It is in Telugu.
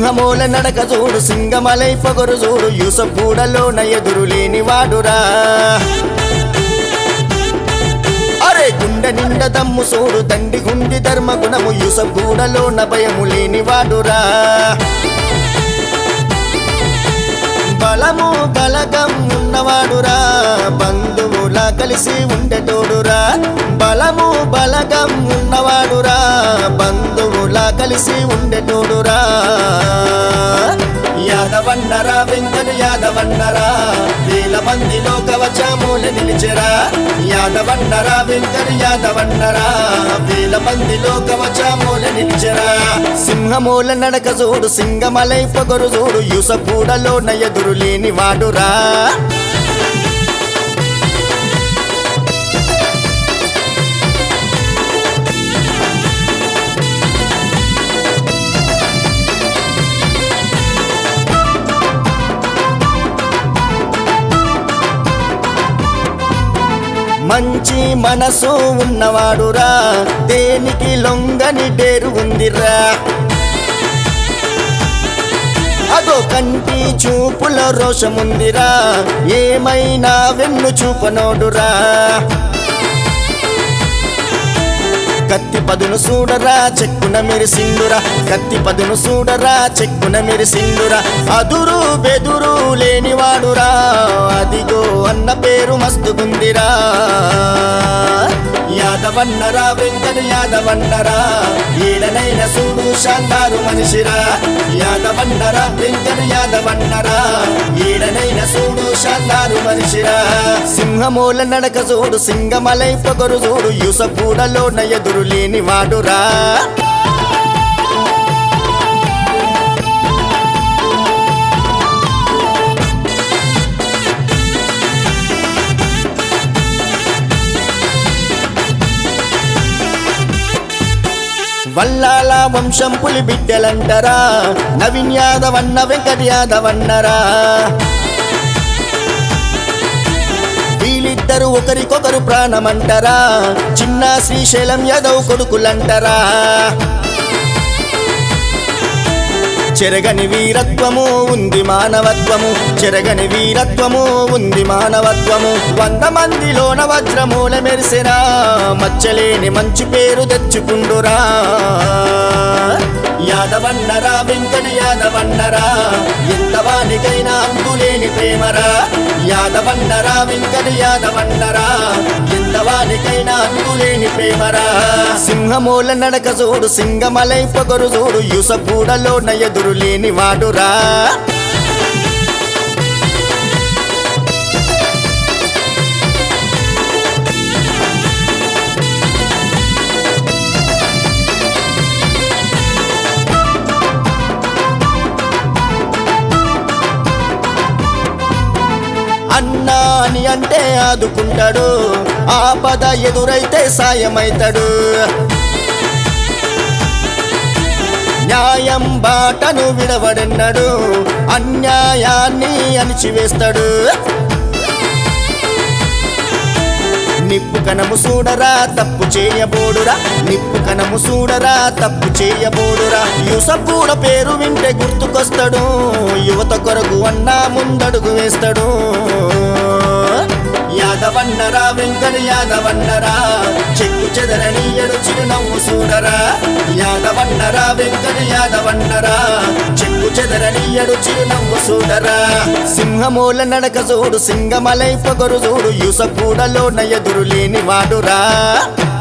సింహమూల నడక చూడు సింగమలై పొగరు చూడు యూసఫూడలోన ఎదురు లేని వాడురా అరే గుండె నిండ దమ్ము చూడు దండి గుండి ధర్మ గుణము యూసఫూడలోన భయము లేని వాడురా బలము బలగం ఉన్నవాడురా బంధువులా కలిసి ఉండేటోడురా బలము బలగం ఉన్నవాడురా బంధువులా కలిసి ఉండేటోడురా యాదవన్నరా వెంకట యాదవన్నరా వేల మందిలో కవచమూల నిలిచెరా యాదవన్నరా వెంకట యాదవన్నరా వేల మందిలో కవచమూల నిలిచెరా సింహమూల నడక చూడు సింగమలై పొగరు చూడు యూసపూడలో ఎదురు లేని వాడురా మంచి మనసు ఉన్నవాడురా దేనికి లొంగని డేరు ఉందిరా అదో కంటి చూపుల రోషముందిరా ఏమైనా వెన్ను చూపనోడురా కత్తి పదును చూడరా చెక్కున మెరిసిండురా కత్తి పదును చూడరా చెక్కున మెరిసిండురా అదురు బెదురు లేనివాడురా అదిగో అన్న పేరు మస్తుగుందిరా యాదవన్నరా వెంకట యాదవన్నరా ఏడనైన చూడు శాంతారు మనిషిరా యాదవన్నరా వెంకట యాదవన్నరా ఏడనైన చూడు శాంతారు మనిషిరా సింహమూల నడక చూడు సింగమలై పొగరు చూడు యూసపూడలో ఎదురు లేని వాడురా వల్లాల వంశం పులి బిడ్డలంటరా నవీన్ యాదవన్న వెంకట యాదవన్నరా వీళ్ళిద్దరు ఒకరికొకరు ప్రాణమంటరా చిన్న శ్రీశైలం యాదవ్ కొడుకులంటరా చెరగని వీరత్వము ఉంది మానవత్వము చెరగని వీరత్వము ఉంది మానవత్వము వంద మందిలోన వజ్రమూల మెరిసెరా మచ్చలేని మంచి పేరు తెచ్చుకుండురా యాదవన్నరా వెంకట యాదవన్నరా ఎంతవానికైనా అంతులేని ప్రేమరా యాదవన్నరా వెంకట యాదవన్నరా ఎంతవానికైనా అంతులేని ప్రేమరా సింహమూల నడక చూడు సింగమలై పొగరు చూడు యూసపూడలో ఎదురు లేని వాడురా అన్నా అని అంటే ఆదుకుంటాడు ఆపద ఎదురైతే సాయమైతాడు న్యాయం బాటను విడవడన్నాడు అన్యాయాన్ని అణిచివేస్తాడు నిప్పు కనము చూడరా తప్పు చేయబోడురా నిప్పు కనము చూడరా తప్పు చేయబోడురా యూసఫూడ పేరు వింటే గుర్తుకొస్తాడు యువత కొరకు అన్నా ముందడుగు వేస్తాడు యాదవన్నరా వెంకట యాదవన్నరా చెక్కు చెదరనీయడు చిరునవ్వు చూడరా యాదవన్నరా వెంకట యాదవన్నరా చెక్కు చెదరనీయడు చిరునవ్వు చూడరా సింహమూల నడక చూడు సింగమలై పొగరు చూడు యూసపూడలో ఎదురు లేని వాడురా